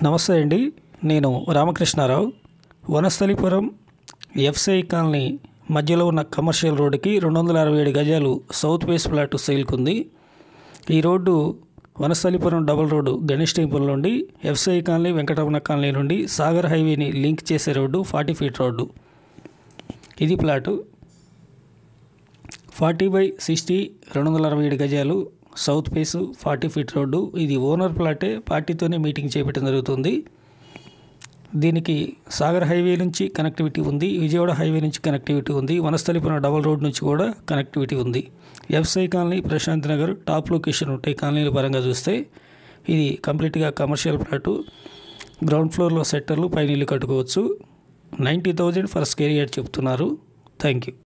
నమస్తే అండి నేను రామకృష్ణారావు వనస్థలిపురం ఎఫ్సిఐ కాలనీ మధ్యలో ఉన్న కమర్షియల్ రోడ్డుకి రెండు వందల అరవై ఏడు గజాలు సౌత్ వేస్ట్ ప్లాట్ సేల్కి ఉంది ఈ road Vanasthalipuram double road Ganesh temple నుండి ఎఫ్సిఐ కాలనీ వెంకటరమణ కాలనీ నుండి సాగర్ హైవేని లింక్ చేసే రోడ్డు ఫార్టీ ఫీట్ రోడ్డు ఇది ప్లాటు ఫార్టీ బై సిక్స్టీ రెండు వందల అరవై ఏడు గజాలు south face forty feet road ఇది ఓనర్ ప్లాటే పార్టీతోనే మీటింగ్ చేపట్టడం జరుగుతుంది దీనికి సాగర్ హైవే నుంచి కనెక్టివిటీ ఉంది విజయవాడ హైవే నుంచి కనెక్టివిటీ ఉంది వనస్థలిపురం డబల్ రోడ్ నుంచి కూడా కనెక్టివిటీ ఉంది FCI colony Prashant Nagar top location ఉంటాయి కాలనీల పరంగా చూస్తే ఇది కంప్లీట్గా కమర్షియల్ ప్లాటు గ్రౌండ్ ఫ్లోర్లో సెట్టర్లు పైన ఇల్లు కట్టుకోవచ్చు ninety thousand per square yard చెప్తున్నారు థ్యాంక్ యూ